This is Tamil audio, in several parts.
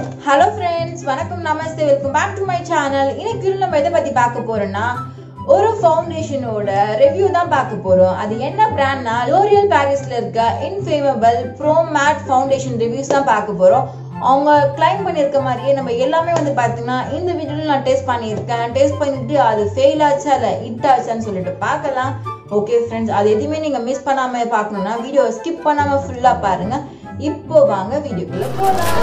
ஹலோ ஃப்ரெண்ட்ஸ் வணக்கம் நமஸ்தே welcome back to my channel இன்னைக்கு நம்ம எதை பத்தி பார்க்க போறோம்னா ஒரு ஃபவுண்டேஷனோட ரிவ்யூ தான் பார்க்க போறோம் அது என்ன பிராண்ட்னா லோரியல் பாரிஸ்ல இருக்க infallible pro matte foundation reviews தான் பார்க்க போறோம் அவங்க கிளைம் பண்ணியிருக்க மாதிரியே நம்ம எல்லாமே வந்து பார்த்தீங்கன்னா இந்த வீடியோவில் நான் டேஸ்ட் பண்ணியிருக்கேன் டேஸ்ட் பண்ணிட்டு அது ஃபெயில் ஆச்சா இல்லை ஹிட் ஆச்சான்னு சொல்லிட்டு பார்க்கலாம் ஓகே ஃப்ரெண்ட்ஸ் அது எதுவுமே நீங்கள் மிஸ் பண்ணாமல் பார்க்கணுன்னா வீடியோ ஸ்கிப் பண்ணாமல் ஃபுல்லாக பாருங்க இப்போ வாங்க வீடியோக்குள்ள போகலாம்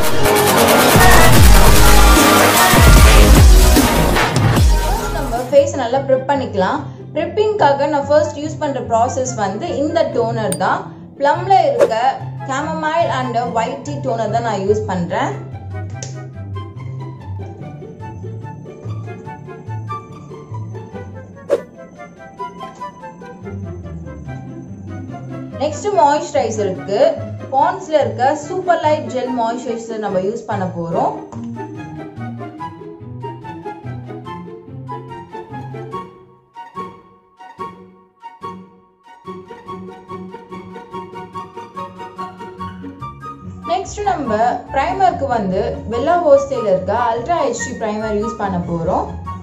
நம்ம ஃபேஸ் நல்லா ப்ரிப் பண்ணிக்கலாம் ப்ரிப்பிங்காக நான் ஃபர்ஸ்ட் யூஸ் பண்ற ப்ராசஸ் வந்து இந்த டோனர் தான் ப்ளம்ல இருக்க chamomile and white tea toner தான் நான் யூஸ் பண்றேன் நெக்ஸ்ட் மாய்ஸ்சரைசருக்கு பாண்ட்ஸ்ல இருக்க சூப்பர் லைட் ஜெல் மாய்ஸ்சரைசர் நம்ம யூஸ் பண்ண போறோம் நெக்ஸ்ட் நம்ம ப்ரைமருக்கு வந்து வெல்லா ஹோஸ்டேல இருக்க அல்ட்ரா ஹெச்டி ப்ரைமர் யூஸ் பண்ண போறோம்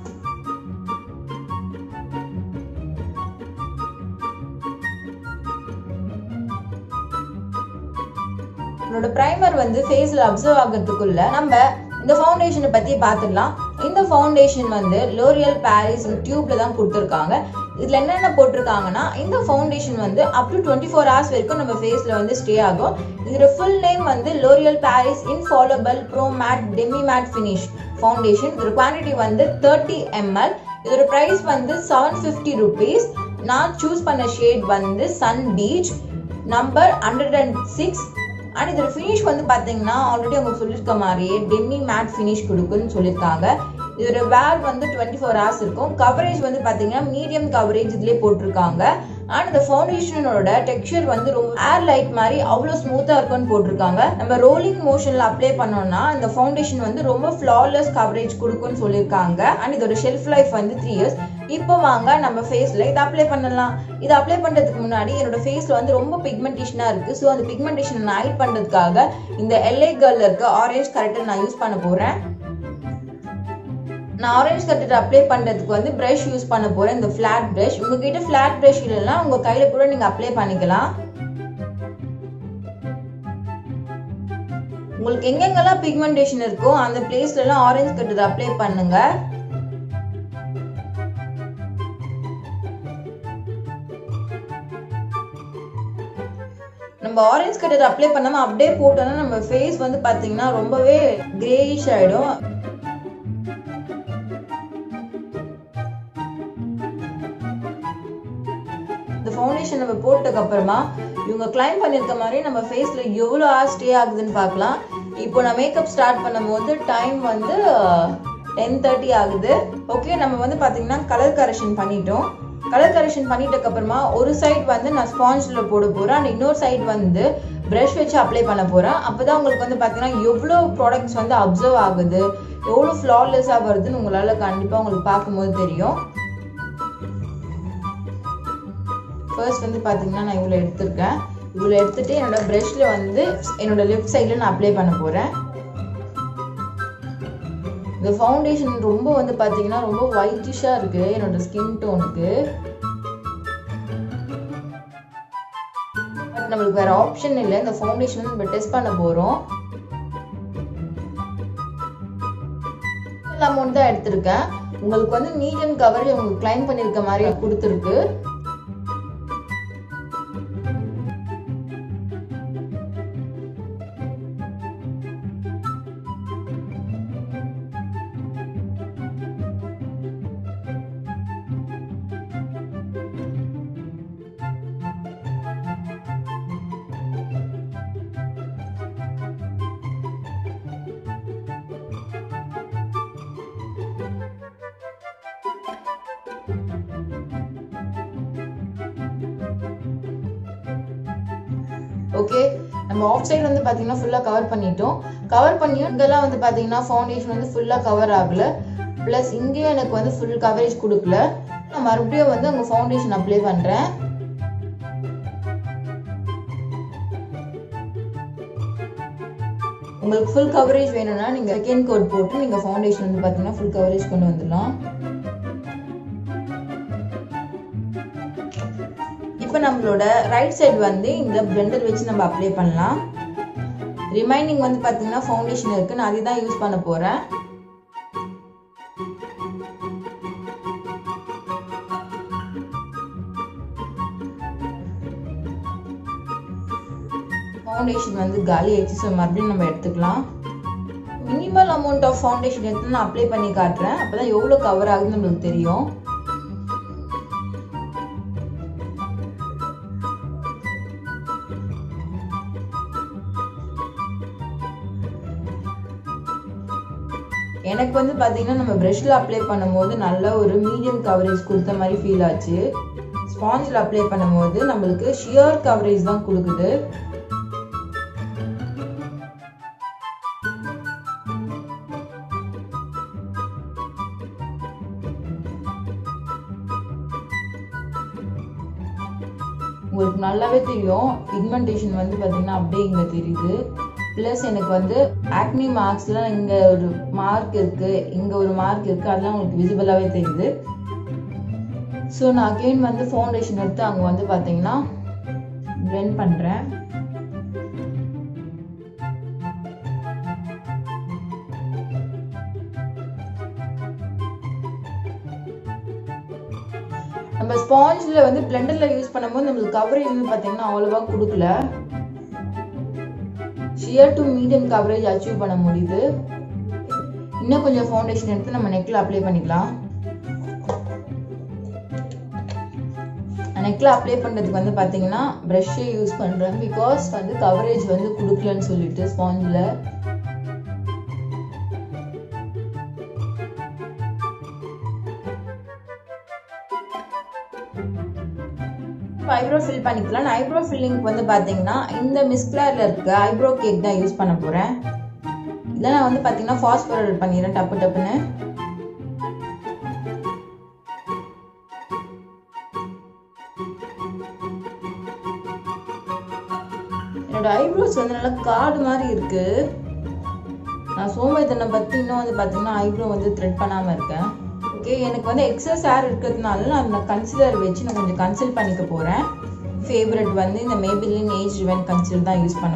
என்னோட ப்ரைமர் வந்து ஃபேஸ்ல அப்சர்வ் ஆகிறதுக்குள்ள நம்ம இந்த ஃபவுண்டேஷனை பத்தி பார்த்துடலாம் இந்த ஃபவுண்டேஷன் வந்து லோரியல் பாரிஸ் டியூப்ல தான் கொடுத்துருக்காங்க இதுல என்னென்ன போட்டிருக்காங்கன்னா இந்த ஃபவுண்டேஷன் வந்து up to twenty four hours வரைக்கும் நம்ம ஃபேஸ்ல வந்து ஸ்டே ஆகும் இதோட ஃபுல் நேம் வந்து L'Oreal Paris infallible pro matte demi matte finish foundation இதோட குவான்டிட்டி வந்து தேர்ட்டி எம்எல் இதோட ப்ரைஸ் வந்து செவன் ஃபிஃப்டி ருபீஸ் நான் சூஸ் பண்ண ஷேட் வந்து sun peach number hundred and six and இதோட ஃபினிஷ் வந்து பார்த்தீங்கன்னா ஆல்ரெடி அவங்க சொல்லியிருக்க மாதிரியே டெம்மி மேட் ஃபினிஷ் கொடுக்குன்னு சொல்லியிருக்காங்க இதோட வேர் வந்து டுவெண்ட்டி ஃபோர் ஹவர்ஸ் இருக்கும் கவரேஜ் வந்து பார்த்தீங்கன்னா மீடியம் கவரேஜ் இதுலேயே போட்டிருக்காங்க அண்ட் இந்த ஃபவுண்டேஷனோட டெக்ஸ்சர் வந்து ரொம்ப ஏர் லைட் மாதிரி அவ்வளோ ஸ்மூத்தாக இருக்கும்னு போட்டிருக்காங்க நம்ம ரோலிங் மோஷனில் அப்ளை பண்ணோம்னா இந்த ஃபவுண்டேஷன் வந்து ரொம்ப ஃப்ளாலெஸ் கவரேஜ் கொடுக்கும்னு சொல்லியிருக்காங்க அண்ட் இதோட ஷெல்ஃப் லைஃப் வந்து த்ரீ இயர்ஸ் இப்போ வாங்க நம்ம ஃபேஸில் இதை அப்ளை பண்ணலாம் இதை அப்ளை பண்ணுறதுக்கு முன்னாடி என்னோட ஃபேஸில் வந்து ரொம்ப பிக்மெண்டேஷனாக இருக்குது ஸோ அந்த பிக்மெண்டேஷனை நான் ஹைட் பண்ணுறதுக்காக இந்த எல்ஏ கேர்ல இருக்க ஆரேஞ்ச் கரெக்டர் நான் யூஸ் பண்ண போகிறேன் நான் ஆரஞ்ச் கட்டர் அப்ளை பண்ணுறதுக்கு வந்து ப்ரஷ் யூஸ் பண்ண போகிறேன் இந்த ஃப்ளாட் ப்ரஷ் உங்ககிட்ட ஃப்ளாட் ப்ரஷ் இல்லைன்னா உங்கள் கையில் கூட நீங்கள் அப்ளை பண்ணிக்கலாம் உங்களுக்கு எங்கெங்கெல்லாம் பிக்மெண்டேஷன் இருக்கோ அந்த பிளேஸ்லலாம் ஆரஞ்ச் கட்டர் அப்ளை பண்ணுங்க நம்ம ஆரஞ்ச் கட்டர் அப்ளை பண்ணாம அப்படியே போட்டோம்னா நம்ம ஃபேஸ் வந்து பாத்தீங்கன்னா ரொம்பவே கிரேயிஷ் ஆயிடும் இந்த ஃபவுண்டேஷன் நம்ம போட்டதுக்கு அப்புறமா இவங்க கிளைம் பண்ணிருக்க மாதிரி நம்ம ஃபேஸ்ல எவ்வளோ ஆர் ஸ்டே ஆகுதுன்னு பார்க்கலாம் இப்போ நான் மேக்கப் ஸ்டார்ட் பண்ணும்போது டைம் வந்து டென் தேர்ட்டி ஆகுது ஓகே நம்ம வந்து பார்த்தீங்கன்னா கலர் கரெக்ஷன் பண்ணிட்டோம் கலர் கரெக்ஷன் பண்ணிட்டதுக்கு அப்புறமா ஒரு சைடு வந்து நான் ஸ்பாஞ்சில் போட போகிறேன் அண்ட் இன்னொரு சைடு வந்து ப்ரஷ் வச்சு அப்ளை பண்ண போகிறேன் அப்போ தான் உங்களுக்கு வந்து பார்த்தீங்கன்னா எவ்வளோ ப்ராடக்ட்ஸ் வந்து அப்சர்வ் ஆகுது எவ்வளோ ஃப்ளாலெஸ்ஸாக வருதுன்னு உங்களால் கண்டிப்பாக உங்களுக்கு பார்க்கும்போது தெரியும் ஃபர்ஸ்ட் வந்து பார்த்தீங்கன்னா நான் இவ்வளோ எடுத்திருக்கேன் இவ்வளோ எடுத்துட்டு என்னோட ப்ரஷ்ல வந்து என்னோட லெஃப்ட் சைடில் நான் அப்ளை பண்ண போகிறேன் இந்த ஃபவுண்டேஷன் ரொம்ப வந்து பார்த்தீங்கன்னா ரொம்ப ஒயிட்டிஷாக இருக்கு என்னோட ஸ்கின் டோனுக்கு பட் நம்மளுக்கு வேற ஆப்ஷன் இல்லை இந்த ஃபவுண்டேஷன் நம்ம டெஸ்ட் பண்ண போகிறோம் அமௌண்ட் தான் எடுத்திருக்கேன் உங்களுக்கு வந்து மீடியம் கவரேஜ் உங்களுக்கு கிளைம் பண்ணியிருக்க மாதிரி கொடுத்துருக்கு ஓகே நம்ம ஆஃப் சைடு வந்து பார்த்தீங்கன்னா ஃபுல்லாக கவர் பண்ணிட்டோம் கவர் பண்ணியும் இங்கெல்லாம் வந்து பார்த்தீங்கன்னா ஃபவுண்டேஷன் வந்து ஃபுல்லாக கவர் ஆகல ப்ளஸ் இங்கேயும் எனக்கு வந்து ஃபுல் கவரேஜ் கொடுக்கல நான் மறுபடியும் வந்து உங்கள் ஃபவுண்டேஷன் அப்ளை பண்ணுறேன் உங்களுக்கு ஃபுல் கவரேஜ் வேணும்னா நீங்கள் செகண்ட் கோட் போட்டு நீங்கள் ஃபவுண்டேஷன் வந்து பார்த்தீங்கன்னா ஃபுல் கவரேஜ் கொண்டு வந்துடலாம் இப்போ நம்மளோட ரைட் சைடு வந்து இந்த பிளெண்டர் வச்சு நம்ம அப்ளை பண்ணலாம் ரிமைனிங் வந்து பார்த்தீங்கன்னா ஃபவுண்டேஷன் இருக்கு நான் அதை தான் யூஸ் பண்ண போகிறேன் ஃபவுண்டேஷன் வந்து காலி ஆயிடுச்சு ஸோ மறுபடியும் நம்ம எடுத்துக்கலாம் மினிமல் அமௌண்ட் ஆஃப் ஃபவுண்டேஷன் எடுத்து நான் அப்ளை பண்ணி காட்டுறேன் அப்போ தான் எவ்வளோ கவர் ஆகுதுன்னு நம்மளுக்கு தெரியும் எனக்கு வந்து பார்த்தீங்கன்னா நம்ம ப்ரஷில் அப்ளை பண்ணும்போது நல்ல ஒரு மீடியம் கவரேஜ் கொடுத்த மாதிரி ஃபீல் ஆச்சு ஸ்பாஞ்சில் அப்ளை பண்ணும்போது நம்மளுக்கு ஷியர் கவரேஜ் தான் கொடுக்குது உங்களுக்கு நல்லாவே தெரியும் பிக்மெண்டேஷன் வந்து பார்த்தீங்கன்னா அப்படியே இங்கே தெரியுது ப்ளஸ் எனக்கு வந்து ஆக்னி மார்க்ஸ்லாம் இங்கே ஒரு மார்க் இருக்குது இங்கே ஒரு மார்க் இருக்குது அதெல்லாம் உங்களுக்கு விசிபிளாகவே தெரியுது ஸோ நான் அகெயின் வந்து ஃபவுண்டேஷன் எடுத்து அங்கே வந்து பார்த்தீங்கன்னா பிளெண்ட் பண்ணுறேன் நம்ம ஸ்பாஞ்சில் வந்து பிளெண்டரில் யூஸ் பண்ணும்போது நம்மளுக்கு கவரேஜ் வந்து பார்த்தீங்கன்னா அவ்வளோவா கொடுக்கல sheer to medium coverage achieve பண்ண முடியுது இன்னும் கொஞ்சம் ஃபவுண்டேஷன் எடுத்து நம்ம நெக்கில் அப்ளை பண்ணிக்கலாம் நெக்கில் அப்ளை பண்ணுறதுக்கு வந்து பார்த்தீங்கன்னா ப்ரஷ்ஷே யூஸ் பண்ணுறேன் பிகாஸ் வந்து கவரேஜ் வந்து கொடுக்கலன்னு சொல்லிட்டு ஸ்பாஞ்சில் ஐப்ரோ ஃபில் பண்ணிக்கலாம் நான் ஐப்ரோ ஃபில்லிங்க்கு வந்து பார்த்தீங்கன்னா இந்த மிஸ்கிளரில் இருக்க ஐப்ரோ கேக் தான் யூஸ் பண்ண போகிறேன் இதை நான் வந்து பார்த்தீங்கன்னா ஃபாஸ்ட் ஃபார்வர்ட் பண்ணிடுறேன் டப்பு டப்புன்னு என்னோட ஐப்ரோஸ் வந்து நல்லா காடு மாதிரி இருக்கு நான் சோம்பேத்தனை பற்றி இன்னும் வந்து பார்த்தீங்கன்னா ஐப்ரோ வந்து த்ரெட் பண்ணாமல் இருக்கேன் ஓகே எனக்கு வந்து எக்ஸஸ் ஹேர் இருக்கிறதுனால நான் அந்த கன்சிலர் வச்சு நான் கொஞ்சம் கன்சில் பண்ணிக்க போகிறேன் ஃபேவரட் வந்து இந்த மேபிலின் ஏஜ் ரிவன் கன்சிலர் தான் யூஸ் பண்ண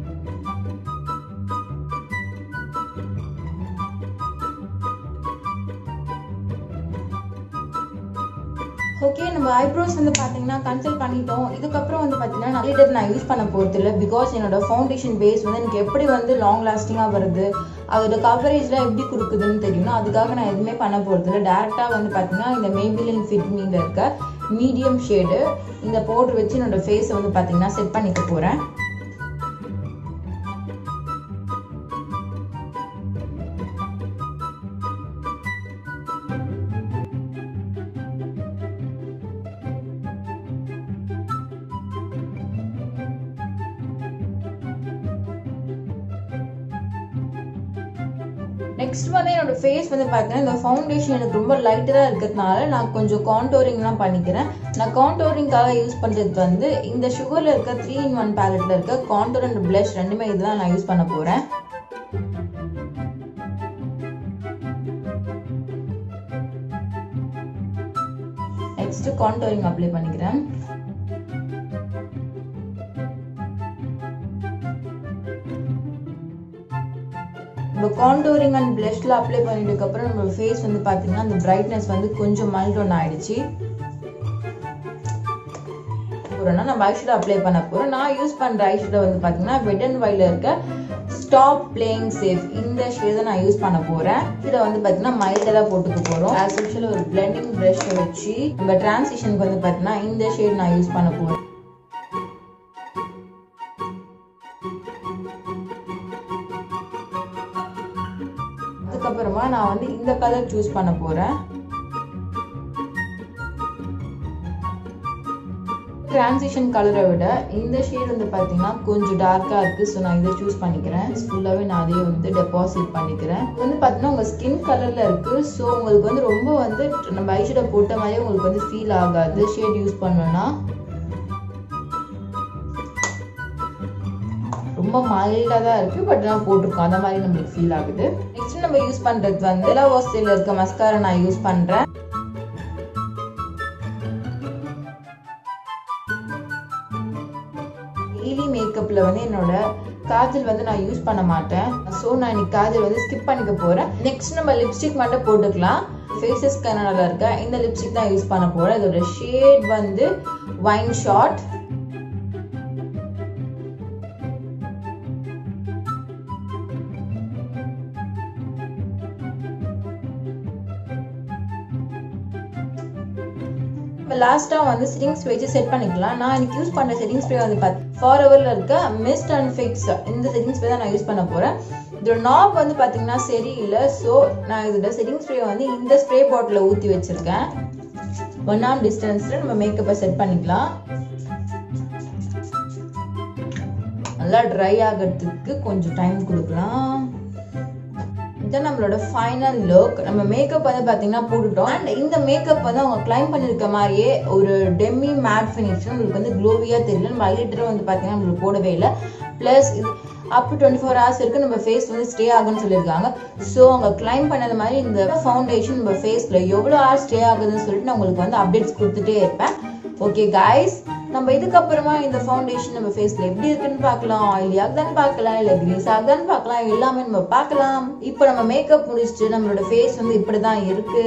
ஓகே நம்ம ஐப்ரோஸ் வந்து பார்த்தீங்கன்னா கன்சல்ட் பண்ணிட்டோம் இதுக்கப்புறம் வந்து பார்த்தீங்கன்னா நான் லிட்டர் நான் யூஸ் பண்ண போகிறது இல்லை பிகாஸ் என்னோட ஃபவுண்டேஷன் பேஸ் வந்து எனக்கு எப்படி வந்து லாங் லாஸ்டிங்காக வருது அதோட கவரேஜ்லாம் எப்படி கொடுக்குதுன்னு தெரியும்னா அதுக்காக நான் எதுவுமே பண்ண போகிறது இல்லை டேரெக்டாக வந்து பார்த்தீங்கன்னா இந்த மேபிலின் ஃபிட்மியில் இருக்க மீடியம் ஷேடு இந்த பவுடர் வச்சு என்னோட ஃபேஸை வந்து பார்த்தீங்கன்னா செட் பண்ணிக்க போகிறேன் நெக்ஸ்ட் வந்து என்னோட ஃபேஸ் வந்து பார்த்தீங்கன்னா இந்த ஃபவுண்டேஷன் எனக்கு ரொம்ப லைட்டராக இருக்கிறதுனால நான் கொஞ்சம் கான்டோரிங்லாம் பண்ணிக்கிறேன் நான் கான்டோரிங்காக யூஸ் பண்ணுறது வந்து இந்த சுகரில் இருக்க த்ரீ இன் ஒன் பேலட்டில் இருக்க கான்டோர் அண்ட் ப்ளஷ் ரெண்டுமே இதுதான் நான் யூஸ் பண்ண போகிறேன் நெக்ஸ்ட் கான்டோரிங் அப்ளை பண்ணிக்கிறேன் நம்ம கான்டோரிங் அண்ட் பிளஷ்ல அப்ளை பண்ணிட்டதுக்கு அப்புறம் நம்ம ஃபேஸ் வந்து பாத்தீங்கன்னா அந்த பிரைட்னஸ் வந்து கொஞ்சம் மைல்ட் ஒன் ஆயிடுச்சு போறோம்னா நம்ம ஐஷேடோ அப்ளை பண்ண போறோம் நான் யூஸ் பண்ற ஐஷேடோ வந்து பாத்தீங்கன்னா வெட் அண்ட் வைல இருக்க ஸ்டாப் பிளேயிங் சேஃப் இந்த ஷேட் தான் நான் யூஸ் பண்ண போறேன் இதை வந்து பாத்தீங்கன்னா மைல்டா தான் போட்டுக்க போறோம் ஆஸ் யூஷுவல் ஒரு பிளெண்டிங் பிரஷ் வச்சு நம்ம டிரான்சிஷனுக்கு வந்து பாத்தீங்கன்னா இந்த ஷேட் நான் யூஸ் பண்ண போறேன் அதுக்கப்புறமா நான் வந்து இந்த கலர் சூஸ் பண்ண போறேன் டிரான்சிஷன் கலரை விட இந்த ஷேட் வந்து பார்த்தீங்கன்னா கொஞ்சம் டார்க்காக இருக்குது ஸோ நான் இதை சூஸ் பண்ணிக்கிறேன் ஃபுல்லாகவே நான் அதையே வந்து டெபாசிட் பண்ணிக்கிறேன் இது வந்து பார்த்தீங்கன்னா உங்கள் ஸ்கின் கலரில் இருக்குது ஸோ உங்களுக்கு வந்து ரொம்ப வந்து நம்ம ஐஷேடோ போட்ட மாதிரியே உங்களுக்கு வந்து ஃபீல் ஆகாது ஷேட் யூஸ் பண்ணோன்னா ரொம்ப ரொம்ப மைல்டாக தான் இருக்குது பட் நான் போட்டிருக்கோம் அந்த மாதிரி நம்மளுக்கு ஃபீல் ஆகுது நெக்ஸ்ட் நம்ம யூஸ் பண்ணுறது வந்து எல்லா ஓஸ்டில் இருக்க மஸ்காரா நான் யூஸ் பண்ணுறேன் டெய்லி மேக்கப்பில் வந்து என்னோட காஜல் வந்து நான் யூஸ் பண்ண மாட்டேன் ஸோ நான் இன்னைக்கு காஜல் வந்து ஸ்கிப் பண்ணிக்க போகிறேன் நெக்ஸ்ட் நம்ம லிப்ஸ்டிக் மட்டும் போட்டுக்கலாம் ஃபேஸஸ் கனடால இருக்க இந்த லிப்ஸ்டிக் தான் யூஸ் பண்ண போகிறேன் இதோட ஷேட் வந்து வைன் ஷாட் இப்போ லாஸ்ட்டாக வந்து செட்டிங் ஸ்ப்ரே வச்சு செட் பண்ணிக்கலாம் நான் எனக்கு யூஸ் பண்ணுற செட்டிங் ஸ்ப்ரே வந்து பார்த்து ஃபார் ஹவரில் இருக்க மிஸ்ட் அண்ட் ஃபிக்ஸ் இந்த செட்டிங் ஸ்ப்ரே தான் நான் யூஸ் பண்ண போகிறேன் இதோட நாப் வந்து பார்த்தீங்கன்னா சரியில்லை ஸோ நான் இதோட செட்டிங் ஸ்ப்ரே வந்து இந்த ஸ்ப்ரே பாட்டிலில் ஊற்றி வச்சுருக்கேன் ஒன் ஆம் டிஸ்டன்ஸில் நம்ம மேக்கப்பை செட் பண்ணிக்கலாம் நல்லா ட்ரை ஆகிறதுக்கு கொஞ்சம் டைம் கொடுக்கலாம் இதுதான் நம்மளோட ஃபைனல் லுக் நம்ம மேக்கப் வந்து பார்த்தீங்கன்னா போட்டுட்டோம் அண்ட் இந்த மேக்கப் வந்து அவங்க கிளைம் பண்ணியிருக்க மாதிரியே ஒரு டெம்மி மேட் ஃபினிஷ் உங்களுக்கு வந்து க்ளோவியாக தெரியல நம்ம ஹைலைட்டரும் வந்து பார்த்தீங்கன்னா நம்மளுக்கு போடவே இல்லை ப்ளஸ் இது up to twenty four hours வரைக்கும் நம்ம ஃபேஸ் வந்து ஸ்டே ஆகும்னு சொல்லியிருக்காங்க ஸோ அவங்க கிளைம் பண்ணது மாதிரி இந்த ஃபவுண்டேஷன் நம்ம ஃபேஸில் எவ்வளோ ஹவர்ஸ் ஸ்டே ஆகுதுன்னு சொல்லிட்டு நான் உங்களுக்கு வந்து அப்டேட்ஸ் கொடுத்துட்டே இருப்பேன் ஓகே காய்ஸ் நம்ம இதுக்கப்புறமா இந்த ஃபவுண்டேஷன் நம்ம ஃபேஸ்ல எப்படி இருக்குன்னு பார்க்கலாம் ஆயிலி ஆகுதான்னு பார்க்கலாம் இல்லை கிரீஸ் ஆகுதான்னு பார்க்கலாம் எல்லாமே நம்ம பார்க்கலாம் இப்போ நம்ம மேக்கப் முடிச்சுட்டு நம்மளோட ஃபேஸ் வந்து இப்படி தான் இருக்கு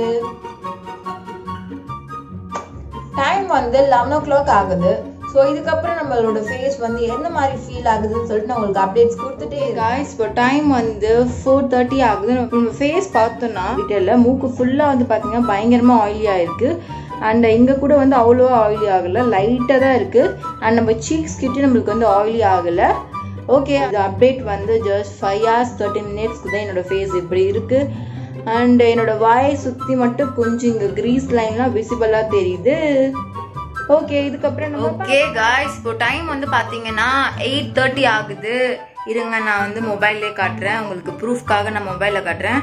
டைம் வந்து லெவன் ஓ கிளாக் ஆகுது ஸோ இதுக்கப்புறம் நம்மளோட ஃபேஸ் வந்து என்ன மாதிரி ஃபீல் ஆகுதுன்னு சொல்லிட்டு நான் உங்களுக்கு அப்டேட்ஸ் கொடுத்துட்டே காய்ஸ் இப்போ டைம் வந்து ஃபோர் தேர்ட்டி ஆகுது நம்ம ஃபேஸ் பார்த்தோம்னா டீட்டெயிலில் மூக்கு ஃபுல்லாக வந்து பார்த்தீங்கன்னா பயங்கரமாக ஆயிலியாக இருக்குது அண்ட் இங்கே கூட வந்து அவ்வளோ ஆயிலி ஆகலை லைட்டாக தான் இருக்குது அண்ட் நம்ம சீக்ஸ் கிட்டே நம்மளுக்கு வந்து ஆயிலி ஆகலை ஓகே அந்த அப்டேட் வந்து ஜஸ்ட் ஃபைவ் ஹவர்ஸ் தேர்ட்டி மினிட்ஸ்க்கு தான் என்னோட ஃபேஸ் இப்படி இருக்குது அண்ட் என்னோட வாயை சுற்றி மட்டும் கொஞ்சம் இங்கே க்ரீஸ் லைன்லாம் விசிபிளாக தெரியுது ஓகே இதுக்கப்புறம் ஓகே காய்ஸ் இப்போ டைம் வந்து பாத்தீங்கன்னா எயிட் தேர்ட்டி ஆகுது இருங்க நான் வந்து மொபைல்லே காட்டுறேன் உங்களுக்கு ப்ரூஃப்காக நான் மொபைல்ல காட்டுறேன்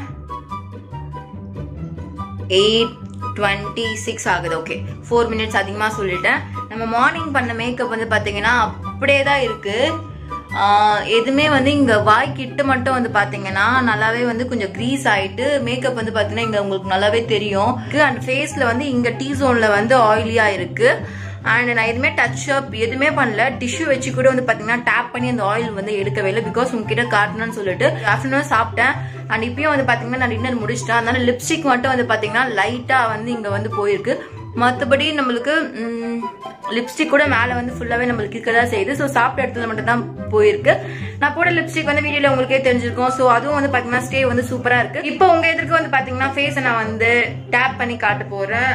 எயிட் டுவெண்ட்டி சிக்ஸ் ஆகுது ஓகே ஃபோர் மினிட்ஸ் அதிகமாக சொல்லிட்டேன் நம்ம மார்னிங் பண்ண மேக்கப் வந்து பார்த்தீங்கன்னா அப்படியே தான் இருக்கு ஆஹ் எதுவுமே வந்து இங்க வாய் கிட்ட மட்டும் வந்து பாத்தீங்கன்னா நல்லாவே வந்து கொஞ்சம் க்ரீஸ் ஆயிட்டு மேக்கப் வந்து பாத்தீங்கன்னா இங்க உங்களுக்கு நல்லாவே தெரியும் அண்ட் ஃபேஸ்ல வந்து இங்க டீ ஜோன்ல வந்து ஆயிலியா இருக்கு அண்ட் நான் எதுவுமே டச் அப் எதுவுமே பண்ணல டிஷ்யூ வச்சு கூட வந்து பாத்தீங்கன்னா டேப் பண்ணி அந்த ஆயில் வந்து எடுக்கவே இல்லை பிகாஸ் உங்ககிட்ட காட்டணும்னு சொல்லிட்டு ஆஃப்டர்நூன் சாப்பிட்டேன் அண்ட் இப்பயும் வந்து பாத்தீங்கன்னா நான் டின்னர் முடிச்சிட்டேன் அதனால லிப்ஸ்டிக் மட்டும் வந்து பாத்தீங்கன்னா லைட்டா வந்து இங்க வந்து போயிருக்கு மற்றபடி நம்மளுக்கு லிப்ஸ்டிக் கூட மேலே வந்து ஃபுல்லாகவே நம்மளுக்கு இருக்க தான் செய்யுது ஸோ சாப்பிட்ட இடத்துல மட்டும் தான் போயிருக்கு நான் போட லிப்ஸ்டிக் வந்து வீடியோவில் உங்களுக்கே தெரிஞ்சிருக்கும் ஸோ அதுவும் வந்து பார்த்தீங்கன்னா ஸ்டே வந்து சூப்பராக இருக்கு இப்போ உங்க எதிர்க்கு வந்து பார்த்தீங்கன்னா ஃபேஸை நான் வந்து டேப் பண்ணி காட்ட போறேன்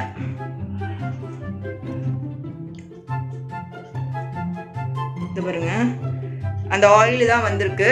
இது பாருங்க அந்த ஆயில் தான் வந்திருக்கு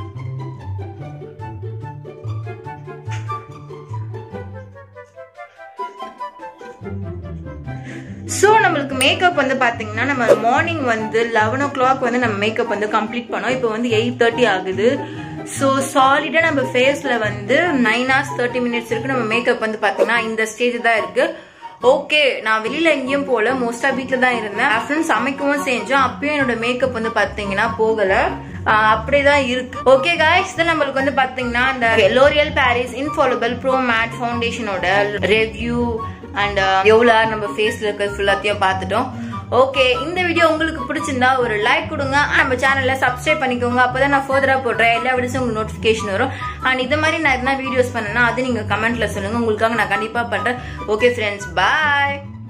ஸோ நம்மளுக்கு மேக்கப் வந்து பார்த்தீங்கன்னா நம்ம மார்னிங் வந்து லெவன் ஓ கிளாக் வந்து நம்ம மேக்கப் வந்து கம்ப்ளீட் பண்ணோம் இப்போ வந்து எயிட் தேர்ட்டி ஆகுது ஸோ சாலிடாக நம்ம ஃபேஸில் வந்து நைன் ஹவர்ஸ் தேர்ட்டி மினிட்ஸ் இருக்கு நம்ம மேக்கப் வந்து பார்த்தீங்கன்னா இந்த ஸ்டேஜ் தான் இருக்கு ஓகே நான் வெளியில எங்கேயும் போல மோஸ்டா வீட்ல தான் இருந்தேன் ஆஃப்டர்நூன் சமைக்கவும் செஞ்சோம் அப்பயும் என்னோட மேக்கப் வந்து பாத்தீங்கன்னா போகல ஆஹ் அப்படியேதான் இருக்கு ஓகே காய்ஸ் இது நம்மளுக்கு வந்து பாத்தீங்கன்னா இந்த L'Oreal Paris infallible pro matte ஃபவுண்டேஷனோட ரிவ்யூ அண்ட் எவ்வளோ நம்ம ஃபேஸ்ல இருக்கிறது ஃபுல்லாத்தையும் பார்த்துட்டோம் ஓகே இந்த வீடியோ உங்களுக்கு பிடிச்சிருந்தா ஒரு லைக் கொடுங்க நம்ம சேனல்ல சப்ஸ்கிரைப் பண்ணிக்கோங்க அப்பதான் நான் ஃபர்தரா போடுறேன் எல்லா வீடியோஸும் உங்களுக்கு நோட்டிஃபிகேஷன் வரும் அண்ட் இது மாதிரி நான் எதனா வீடியோஸ் பண்ணேன்னா அது நீங்க கமெண்ட்ல சொல்லுங்க உங்களுக்காக நான் கண்டிப்பா பண்றேன் ஓகே ஃப்ரெண்ட்ஸ் பாய்